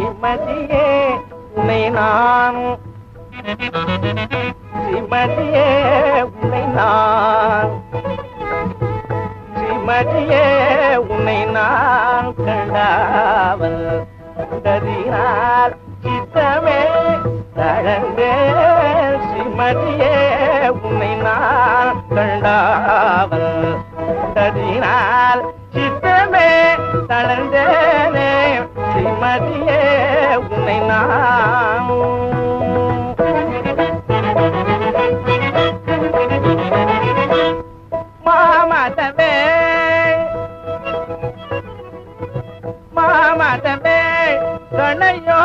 ஸ்ரீமதியே உன்னை நான் ஸ்ரீமதியே உன்னை நான் ஸ்ரீமதியே உன்னை நான் கண்டாவல் கதினால் சித்தமே தழந்தே ஸ்ரீமதியே உன்னை நான் கண்டாவல் கதினால் சித்தமே தளர்ந்தேனே ஸ்ரீமதியே உன்னை நான் மாமாதவே மாமாதவே கணையோ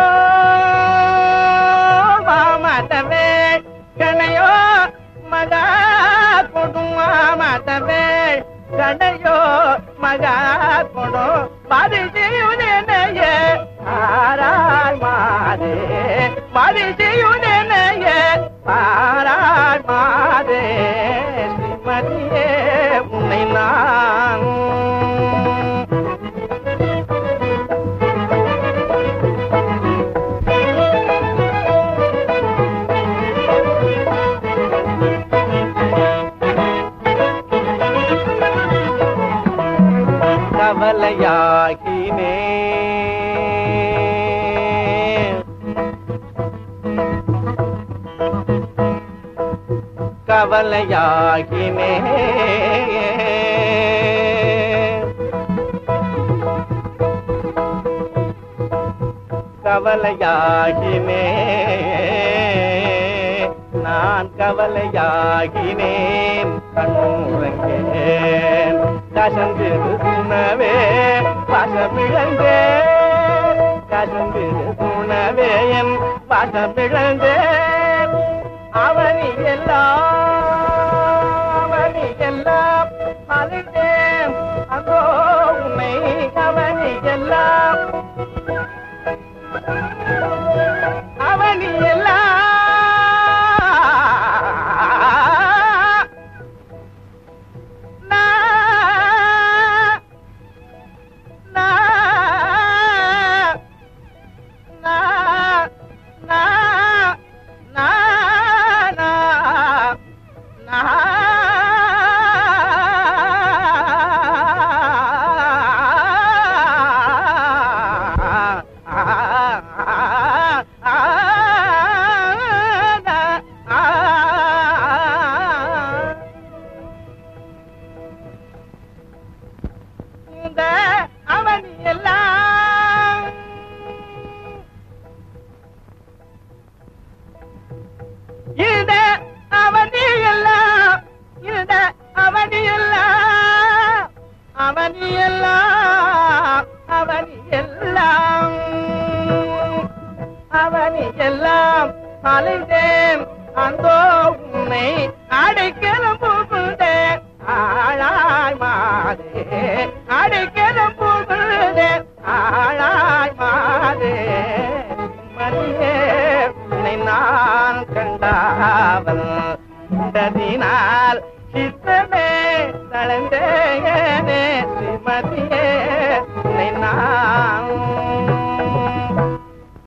மாமாதவே கணையோ மகா கொடும் மாமாதவே கணையோ மகா கொடும் மதிஜியுதனையே ஆராய் மாதே மதிஜியுதனையே ஆராய் மாதே ஸ்ரீமதியே உன்னை நான் கவலையாகினே கவலையாகினே கவலையாகினே நான் கவலையாகினேன் கண்ணுறங்கேன் கசந்திரு துணவே வசமிழந்தேன் கசந்திரு துணவே என் வசமிழந்தேன் அவனி எல்லாம் அவனி எல்லாம் அழுந்தேன் அதோ உன்னை அவனி எல்லாம் அவனி எல்லாம் நான் நான் நான் நான் நான் இந்த அவன் எல்லாம் இந்த அவனி எல்லாம் இந்த அவனி எல்லாம் அவனி எல்லாம் அவனி எல்லாம் அவனி எல்லாம் அலைந்தேன் அந்தோ உன்னை அடைக்கலம் புகுந்தேன் ஆளாய் மாதே அடைக்கலம் புகுந்தேன் ஆளாய் மாதே மதியே உன்னை நான் கண்டாவல் கண்டதினால் சித்தமே தளந்தேனே ஸ்ரீமதியே உன்னை நான்